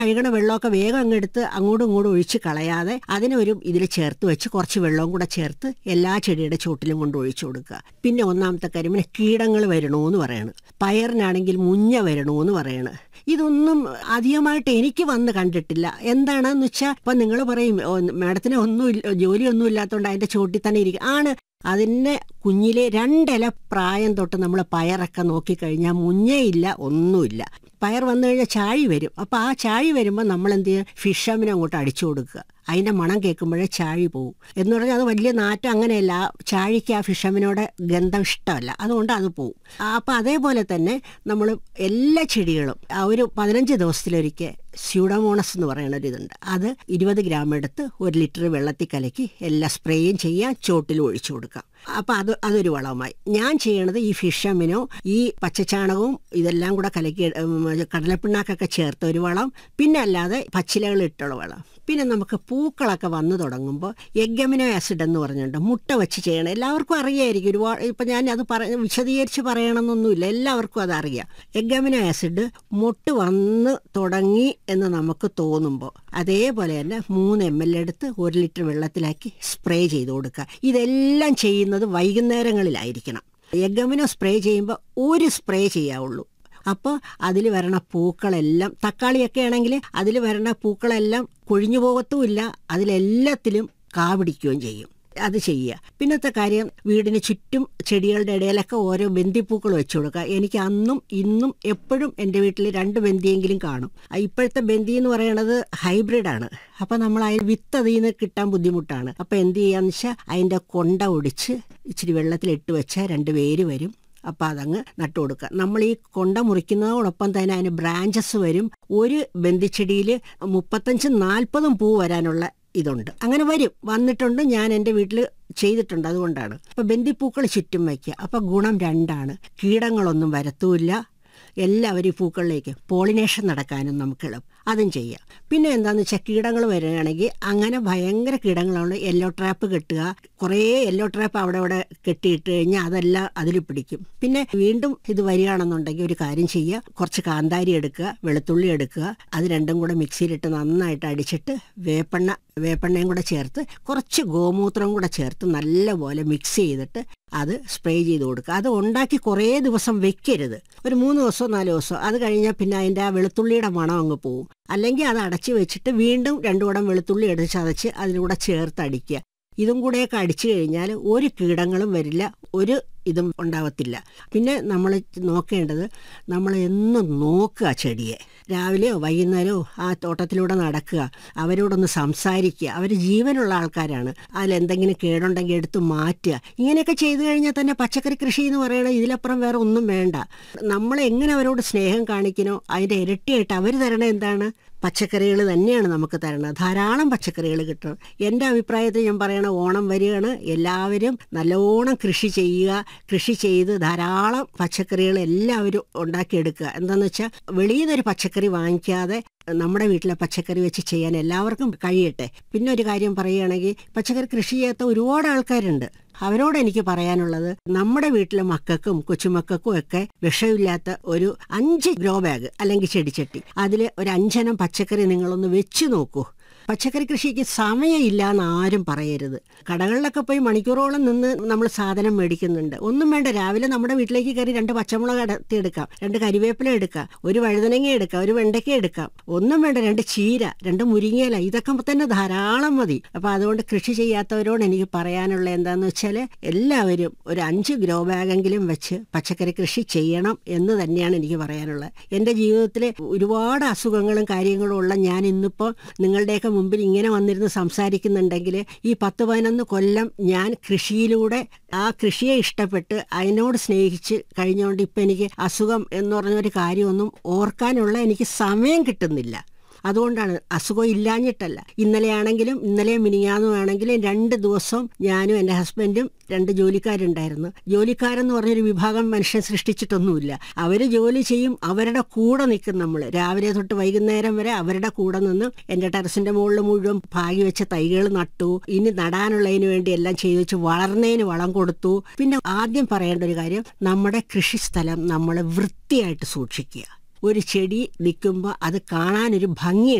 കഴുകണ വെള്ളമൊക്കെ വേഗം അങ്ങ് എടുത്ത് അങ്ങോട്ടും ഇങ്ങോട്ടും ഒഴിച്ച് കളയാതെ അതിനൊരു ഇതിൽ ചേർത്ത് വെച്ച് കുറച്ച് വെള്ളവും കൂടെ ചേർത്ത് എല്ലാ ചെടിയുടെ ചോട്ടിലും കൊണ്ട് ഒഴിച്ചു കൊടുക്കുക പിന്നെ ഒന്നാമത്തെ കാര്യം പിന്നെ കീടങ്ങൾ വരണോന്ന് പറയണ് പയറിനാണെങ്കിൽ മുഞ്ഞ വരണോന്ന് പറയണ് ഇതൊന്നും അധികമായിട്ട് എനിക്ക് വന്ന് കണ്ടിട്ടില്ല എന്താണെന്ന് വെച്ചാൽ ഇപ്പം നിങ്ങൾ പറയും "ഓ, മാഡത്തിന് ഒന്നും ഇല്ല ജോലിയൊന്നും ഇല്ലാത്തതുകൊണ്ട് അതിൻ്റെ ചോട്ടിൽ തന്നെ ഇരിക്കും ആണ് അതിനെ കുഞ്ഞിലെ രണ്ടില പ്രായം തൊട്ട് നമ്മൾ പയറൊക്കെ നോക്കിക്കഴിഞ്ഞാൽ മുഞ്ഞയില്ല ഒന്നുമില്ല പയർ വന്നു കഴിഞ്ഞാൽ ചാഴി വരും അപ്പോൾ ആ ചാഴി വരുമ്പോൾ നമ്മൾ എന്ത് ചെയ്യുക ഫിഷമിനെ അങ്ങോട്ട് അടിച്ചു കൊടുക്കുക അതിൻ്റെ മണം കേൾക്കുമ്പോഴേ ചാഴി പോവും എന്ന് പറഞ്ഞാൽ അത് വലിയ നാറ്റം അങ്ങനെയല്ല ആ ചാഴിക്ക് ആ ഫിഷമിനോട് ഗന്ധം ഇഷ്ടമല്ല അതുകൊണ്ട് അത് പോവും അപ്പോൾ അതേപോലെ തന്നെ നമ്മൾ എല്ലാ ചെടികളും ആ ഒരു പതിനഞ്ച് ദിവസത്തിലൊരിക്കൽ സ്യൂഡോമോണസ് എന്ന് പറയുന്ന ഒരു ഇതുണ്ട് അത് ഇരുപത് ഗ്രാം എടുത്ത് ഒരു ലിറ്റർ വെള്ളത്തിൽ കലക്കി എല്ലാ സ്പ്രേയും ചെയ്യാം ചോട്ടിൽ ഒഴിച്ചു കൊടുക്കാം അപ്പം അത് അതൊരു വളമായി ഞാൻ ചെയ്യണത് ഈ ഫിഷമിനോ ഈ പച്ചച്ചാണകവും ഇതെല്ലാം കൂടെ കലക്കി ഉം, കടലപ്പിണ്ണാക്കൊക്കെ ചേർത്ത ഒരു വളം പിന്നെ അല്ലാതെ പച്ചിലകൾ ഇട്ടുള്ള വളം പിന്നെ നമുക്ക് പൂക്കളൊക്കെ വന്നു തുടങ്ങുമ്പോൾ എഗമിനോ ആസിഡ് എന്ന് പറഞ്ഞിട്ടുണ്ട് മുട്ട വെച്ച് ചെയ്യണം എല്ലാവർക്കും അറിയായിരിക്കും ഒരുപാട് ഇപ്പം ഞാൻ അത് പറ വിശദീകരിച്ച് പറയണമെന്നൊന്നുമില്ല എല്ലാവർക്കും അതറിയാം എഗമിനോ ആസിഡ് മുട്ട് വന്ന് തുടങ്ങി എന്ന് നമുക്ക് തോന്നുമ്പോൾ അതേപോലെ തന്നെ മൂന്ന് എം എൽ എടുത്ത് ഒരു ലിറ്റർ വെള്ളത്തിലാക്കി സ്പ്രേ ചെയ്ത് കൊടുക്കുക ഇതെല്ലാം ചെയ്യുന്നത് വൈകുന്നേരങ്ങളിലായിരിക്കണം എഗമിനോ സ്പ്രേ ചെയ്യുമ്പോൾ ഒരു സ്പ്രേ ചെയ്യാവുള്ളൂ അപ്പോൾ അതിൽ വരണ പൂക്കളെല്ലാം തക്കാളിയൊക്കെ ആണെങ്കിൽ അതിൽ വരണ പൂക്കളെല്ലാം കൊഴിഞ്ഞു പോകത്തുമില്ല അതിലെല്ലാത്തിലും കാ പിടിക്കുകയും ചെയ്യും അത് ചെയ്യുക പിന്നത്തെ കാര്യം വീടിന് ചുറ്റും ചെടികളുടെ ഇടയിലൊക്കെ ഓരോ ബന്ദിപ്പൂക്കൾ വെച്ചു കൊടുക്കുക എനിക്ക് അന്നും ഇന്നും എപ്പോഴും എൻ്റെ വീട്ടിൽ രണ്ട് ബന്ദിയെങ്കിലും കാണും ആ ഇപ്പോഴത്തെ ബന്ദി എന്ന് പറയുന്നത് ഹൈബ്രിഡാണ് അപ്പം നമ്മൾ അതിൽ വിത്ത് അതിൽ നിന്ന് കിട്ടാൻ ബുദ്ധിമുട്ടാണ് അപ്പം എന്ത് ചെയ്യാന്ന് വെച്ചാൽ അതിൻ്റെ കൊണ്ട ഒടിച്ച് ഇച്ചിരി വെള്ളത്തിൽ ഇട്ട് വെച്ചാൽ രണ്ട് വേര് വരും അപ്പം അതങ്ങ് നട്ടു കൊടുക്കുക നമ്മൾ ഈ കൊണ്ട മുറിക്കുന്നതോടൊപ്പം തന്നെ അതിന് ബ്രാഞ്ചസ് വരും ഒരു ബന്ദിച്ചെടിയിൽ മുപ്പത്തഞ്ചും നാൽപ്പതും പൂ വരാനുള്ള ഇതുണ്ട് അങ്ങനെ വരും വന്നിട്ടുണ്ട് ഞാൻ എൻ്റെ വീട്ടിൽ ചെയ്തിട്ടുണ്ട് അതുകൊണ്ടാണ് അപ്പം ബന്ദിപ്പൂക്കൾ ചുറ്റും വയ്ക്കുക അപ്പം ഗുണം രണ്ടാണ് കീടങ്ങളൊന്നും വരത്തുമില്ല എല്ലാവരും ഈ പൂക്കളിലേക്ക് പോളിനേഷൻ നടക്കാനും നമുക്ക് എളുപ്പം അതും ചെയ്യാം പിന്നെ എന്താണെന്ന് വെച്ചാൽ കീടങ്ങൾ വരികയാണെങ്കിൽ അങ്ങനെ ഭയങ്കര കീടങ്ങളാണ് യെല്ലോ ട്രാപ്പ് കെട്ടുക കുറേ യെല്ലോ ട്രാപ്പ് അവിടെ അവിടെ കെട്ടിയിട്ട് കഴിഞ്ഞാൽ അതെല്ലാം അതിൽ പിടിക്കും പിന്നെ വീണ്ടും ഇത് വരികയാണെന്നുണ്ടെങ്കിൽ ഒരു കാര്യം ചെയ്യുക കുറച്ച് കാന്താരി എടുക്കുക വെളുത്തുള്ളി എടുക്കുക അത് രണ്ടും കൂടെ മിക്സിയിലിട്ട് നന്നായിട്ട് അടിച്ചിട്ട് വേപ്പെണ്ണ വേപ്പെണ്ണയും കൂടെ ചേർത്ത് കുറച്ച് ഗോമൂത്രം കൂടെ ചേർത്ത് നല്ലപോലെ മിക്സ് ചെയ്തിട്ട് അത് സ്പ്രേ ചെയ്ത് കൊടുക്കുക അത് ഉണ്ടാക്കി കുറേ ദിവസം വെക്കരുത് ഒരു മൂന്ന് ദിവസമോ നാല് ദിവസമോ അത് കഴിഞ്ഞാൽ പിന്നെ അതിൻ്റെ ആ വെളുത്തുള്ളിയുടെ മണം അങ്ങ് പോവും അല്ലെങ്കിൽ അത് അടച്ച് വെച്ചിട്ട് വീണ്ടും രണ്ടു കുടം വെളുത്തുള്ളി എടുത്ത് ചതച്ച് അതിലൂടെ ചേർത്ത് അടിക്കുക ഇതും കൂടെയൊക്കെ അടിച്ചു കഴിഞ്ഞാൽ ഒരു കീടങ്ങളും വരില്ല ഒരു ഇതും ഉണ്ടാവത്തില്ല പിന്നെ നമ്മൾ നോക്കേണ്ടത് നമ്മൾ എന്നും നോക്കുക ചെടിയെ രാവിലെയോ വൈകുന്നേരമോ ആ തോട്ടത്തിലൂടെ നടക്കുക അവരോടൊന്ന് സംസാരിക്കുക അവർ ജീവനുള്ള ആൾക്കാരാണ് അതിലെന്തെങ്കിലും കേടുണ്ടെങ്കിൽ എടുത്ത് മാറ്റുക ഇങ്ങനെയൊക്കെ ചെയ്തു കഴിഞ്ഞാൽ തന്നെ പച്ചക്കറി കൃഷി എന്ന് പറയുന്നത് ഇതിലപ്പുറം വേറെ ഒന്നും വേണ്ട നമ്മൾ എങ്ങനെ അവരോട് സ്നേഹം കാണിക്കണോ അതിൻ്റെ ഇരട്ടിയായിട്ട് അവർ തരണ എന്താണ് പച്ചക്കറികൾ തന്നെയാണ് നമുക്ക് തരണത് ധാരാളം പച്ചക്കറികൾ കിട്ടും എൻ്റെ അഭിപ്രായത്തിൽ ഞാൻ പറയണ ഓണം വരികയാണ് എല്ലാവരും നല്ലോണം കൃഷി ചെയ്യുക കൃഷി ചെയ്ത് ധാരാളം പച്ചക്കറികൾ എല്ലാവരും ഉണ്ടാക്കിയെടുക്കുക എന്താണെന്ന് വെച്ചാൽ വെളിയിൽ നിന്നൊരു പച്ചക്കറി വാങ്ങിക്കാതെ നമ്മുടെ വീട്ടിലെ പച്ചക്കറി വെച്ച് ചെയ്യാൻ എല്ലാവർക്കും കഴിയട്ടെ പിന്നെ ഒരു കാര്യം പറയുകയാണെങ്കിൽ പച്ചക്കറി കൃഷി ചെയ്യാത്ത ഒരുപാട് ആൾക്കാരുണ്ട് അവരോട് എനിക്ക് പറയാനുള്ളത് നമ്മുടെ വീട്ടിലെ മക്കൾക്കും കൊച്ചുമക്കൾക്കും ഒക്കെ വിഷമില്ലാത്ത ഒരു അഞ്ച് ഗ്രോ ബാഗ് അല്ലെങ്കിൽ ചെടിച്ചട്ടി അതിൽ ഒരു അഞ്ചെണ്ണം പച്ചക്കറി നിങ്ങളൊന്ന് വെച്ച് നോക്കൂ പച്ചക്കറി കൃഷിക്ക് സമയമില്ല എന്ന് ആരും പറയരുത് കടകളിലൊക്കെ പോയി മണിക്കൂറോളം നിന്ന് നമ്മൾ സാധനം മേടിക്കുന്നുണ്ട് ഒന്നും വേണ്ട രാവിലെ നമ്മുടെ വീട്ടിലേക്ക് കയറി രണ്ട് പച്ചമുളക് അടത്തി എടുക്കാം രണ്ട് കരിവേപ്പില എടുക്കാം ഒരു വഴുതനങ്ങ എടുക്കാം ഒരു വെണ്ടയ്ക്ക എടുക്കാം ഒന്നും വേണ്ട രണ്ട് ചീര രണ്ട് മുരിങ്ങയില ഇതൊക്കെ തന്നെ ധാരാളം മതി അപ്പൊ അതുകൊണ്ട് കൃഷി ചെയ്യാത്തവരോട് എനിക്ക് പറയാനുള്ള എന്താന്ന് വെച്ചാൽ എല്ലാവരും ഒരു അഞ്ച് ഗ്രോ ബാഗെങ്കിലും വെച്ച് പച്ചക്കറി കൃഷി ചെയ്യണം എന്ന് തന്നെയാണ് എനിക്ക് പറയാനുള്ളത് എൻ്റെ ജീവിതത്തിൽ ഒരുപാട് അസുഖങ്ങളും കാര്യങ്ങളും ഉള്ള ഞാൻ ഇന്നിപ്പോൾ നിങ്ങളുടെയൊക്കെ മുമ്പിൽ ഇങ്ങനെ വന്നിരുന്ന് സംസാരിക്കുന്നുണ്ടെങ്കിൽ ഈ പത്ത് പതിനൊന്ന് കൊല്ലം ഞാൻ കൃഷിയിലൂടെ ആ കൃഷിയെ ഇഷ്ടപ്പെട്ട് അതിനോട് സ്നേഹിച്ച് കഴിഞ്ഞുകൊണ്ട് ഇപ്പം എനിക്ക് അസുഖം എന്ന് പറഞ്ഞൊരു കാര്യമൊന്നും ഓർക്കാനുള്ള എനിക്ക് സമയം കിട്ടുന്നില്ല അതുകൊണ്ടാണ് അസുഖം ഇല്ലാഞ്ഞിട്ടല്ല ഇന്നലെ ആണെങ്കിലും ഇന്നലെ മിനിങ്ങാന്നും ആണെങ്കിലും രണ്ട് ദിവസം ഞാനും എൻ്റെ ഹസ്ബൻഡും രണ്ട് ജോലിക്കാരുണ്ടായിരുന്നു ജോലിക്കാരെന്ന് പറഞ്ഞൊരു വിഭാഗം മനുഷ്യൻ സൃഷ്ടിച്ചിട്ടൊന്നുമില്ല അവർ ജോലി ചെയ്യും അവരുടെ കൂടെ നിൽക്കും നമ്മൾ രാവിലെ തൊട്ട് വൈകുന്നേരം വരെ അവരുടെ കൂടെ നിന്ന് എൻ്റെ ടെറസിൻ്റെ മുകളിൽ മുഴുവൻ ഭാഗി വെച്ച തൈകൾ നട്ടു ഇനി നടാനുള്ളതിന് വേണ്ടി എല്ലാം ചെയ്തു വെച്ച് വളർന്നതിന് വളം കൊടുത്തു പിന്നെ ആദ്യം പറയേണ്ട ഒരു കാര്യം നമ്മുടെ കൃഷിസ്ഥലം നമ്മൾ വൃത്തിയായിട്ട് സൂക്ഷിക്കുക ഒരു ചെടി നിൽക്കുമ്പോൾ അത് കാണാനൊരു ഭംഗി